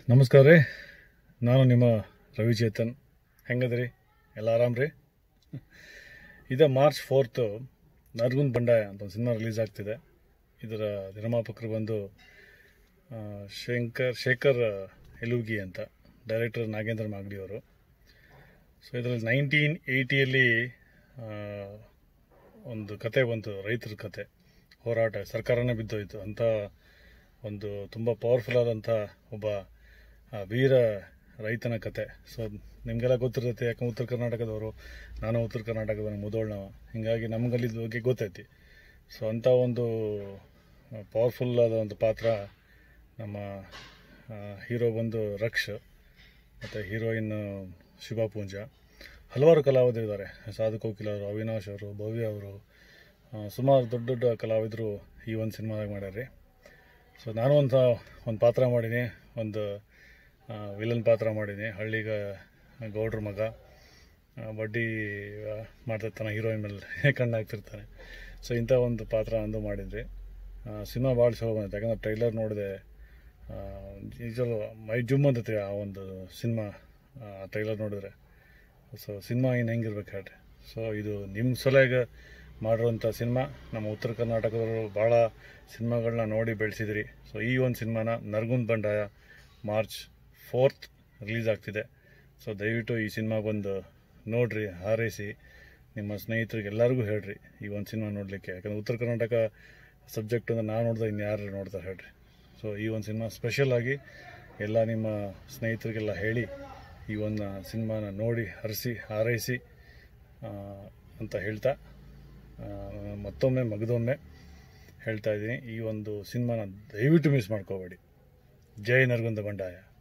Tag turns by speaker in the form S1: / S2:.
S1: ನಮಸ್ಕಾರ ರೀ ನಾನು ನಿಮ್ಮ ರವಿಚೇತನ್ ಹೆಂಗದ್ರಿ ಎಲ್ಲ ಆರಾಮ್ರಿ ಇದೇ ಮಾರ್ಚ್ ಫೋರ್ತು ನರ್ಗುಂದ್ ಬಂಡಾಯ ಅಂತ ಒಂದು ಸಿನಿಮಾ ರಿಲೀಸ್ ಆಗ್ತಿದೆ ಇದರ ನಿರ್ಮಾಪಕರು ಬಂದು ಆ, ಶಂಕರ್ ಶೇಖರ್ ಎಲುಗಿ ಅಂತ ಡೈರೆಕ್ಟರ್ ನಾಗೇಂದ್ರ ಮಾಗಡಿ ಅವರು ಸೊ ಇದರಲ್ಲಿ ನೈನ್ಟೀನ್ ಏಯ್ಟಿಯಲ್ಲಿ ಒಂದು ಕತೆ ಬಂತು ರೈತರ ಕತೆ ಹೋರಾಟ ಸರ್ಕಾರನೇ ಬಿದ್ದೋಯ್ತು ಅಂತ ಒಂದು ತುಂಬ ಪವರ್ಫುಲ್ ಆದಂಥ ಒಬ್ಬ ಆ, ವೀರ ರೈತನ ಕತೆ ಸೊ ನಿಮಗೆಲ್ಲ ಗೊತ್ತಿರ್ತೈತೆ ಯಾಕೆ ಉತ್ತರ ಕರ್ನಾಟಕದವರು ನಾನು ಉತ್ತರ ಕರ್ನಾಟಕದ ಮುದೋಳ್ನವ ಹೀಗಾಗಿ ನಮಗಲ್ಲಿ ಇದ್ರ ಬಗ್ಗೆ ಗೊತ್ತೈತಿ ಸೊ ಅಂಥ ಒಂದು ಪವರ್ಫುಲ್ ಆದ ಒಂದು ಪಾತ್ರ ನಮ್ಮ ಹೀರೋ ಬಂದು ರಕ್ಷ್ ಮತ್ತು ಹೀರೋಯಿನ್ ಶುಭಾ ಪೂಂಜಾ ಹಲವಾರು ಕಲಾವಿದರು ಇದ್ದಾರೆ ಸಾಧು ಕೋಕಿಲ ಅವರು ಅವಿನಾಶ್ ಅವರು ಭವ್ಯ ಅವರು ಆ, ಸುಮಾರು ದೊಡ್ಡ ದೊಡ್ಡ ಕಲಾವಿದರು ಈ ಒಂದು ಸಿನಿಮಾದಾಗ ಮಾಡ್ಯಾರ್ರಿ ಸೊ ನಾನು ಒಂದು ಒಂದು ಪಾತ್ರ ಮಾಡೀನಿ ಒಂದು ವಿಲನ್ ಪಾತ್ರ ಮಾಡೀನಿ ಹಳ್ಳಿಗ ಗೌಡ್ರ ಮಗ ಆ, ಬಡ್ಡಿ ಆ, ಮಾಡ್ತಿರ್ತಾನೆ ಹೀರೋಯಿನ್ ಮೇಲೆ ಕಣ್ಣು ಹಾಕ್ತಿರ್ತಾನೆ ಸೊ ಇಂಥ ಒಂದು ಪಾತ್ರ ಅಂದು ಮಾಡಿದ್ರಿ ಸಿನಿಮಾ ಭಾಳ ಚಲೋ ಬಂದಿತ್ತು ಯಾಕಂದ್ರೆ ಟ್ರೈಲರ್ ನೋಡಿದೆ ನಿಜವೂ ಮೈ ಜುಮ್ ಅಂತೈತಿ ಆ ಒಂದು ಸಿನಿಮಾ ಟ್ರೈಲರ್ ನೋಡಿದ್ರೆ ಸೊ ಸಿನಿಮಾ ಇನ್ನು ಹೆಂಗಿರ್ಬೇಕು ಹೇಳ್ರಿ ಸೊ ಇದು ನಿಮ್ಮ ಸಲುವಾಗಿ ಮಾಡಿರೋಂಥ ಸಿನಿಮಾ ನಮ್ಮ ಉತ್ತರ ಕರ್ನಾಟಕದವರು ಭಾಳ ಸಿನಿಮಾಗಳನ್ನ ನೋಡಿ ಬೆಳೆಸಿದ್ರಿ ಸೊ ಈ ಒಂದು ಸಿನಿಮಾನ Nargund Bandaya March fourth release ಆಗ್ತಿದೆ ಸೊ ದಯವಿಟ್ಟು ಈ ಸಿನಿಮಾಗೊಂದು ನೋಡ್ರಿ ಹಾರೈಸಿ ನಿಮ್ಮ ಸ್ನೇಹಿತರಿಗೆ ಎಲ್ಲರಿಗೂ ಹೇಳ್ರಿ ಈ ಒಂದು ಸಿನಿಮಾ ನೋಡಲಿಕ್ಕೆ ಯಾಕಂದ್ರೆ ಉತ್ತರ ಕರ್ನಾಟಕ ಸಬ್ಜೆಕ್ಟ್ ಅಂದ್ರೆ ನಾನು ನೋಡಿದ್ರೆ ಇನ್ನು ಯಾರು ನೋಡ್ತಾರೆ ಹೇಳ್ರಿ ಸೊ ಈ ಒಂದು ಸಿನಿಮಾ ಸ್ಪೆಷಲ್ ಆಗಿ ಎಲ್ಲ ನಿಮ್ಮ ಸ್ನೇಹಿತರಿಗೆಲ್ಲ ಹೇಳಿ ಈ ಒಂದು ಸಿನಿಮಾನ ನೋಡಿ ಹರಿಸಿ ಹಾರೈಸಿ ಆ, ಅಂತ ಹೇಳ್ತಾ ಆ, ಮತ್ತೊಮ್ಮೆ ಮಗದೊಮ್ಮೆ ಹೇಳ್ತಾ ಇದ್ದೀನಿ ಈ ಒಂದು ಸಿನಿಮಾನ ದಯವಿಟ್ಟು ಮಿಸ್ ಮಾಡ್ಕೋಬೇಡಿ ಜೈ ನರಗುಂದ ಬಂಡಾಯ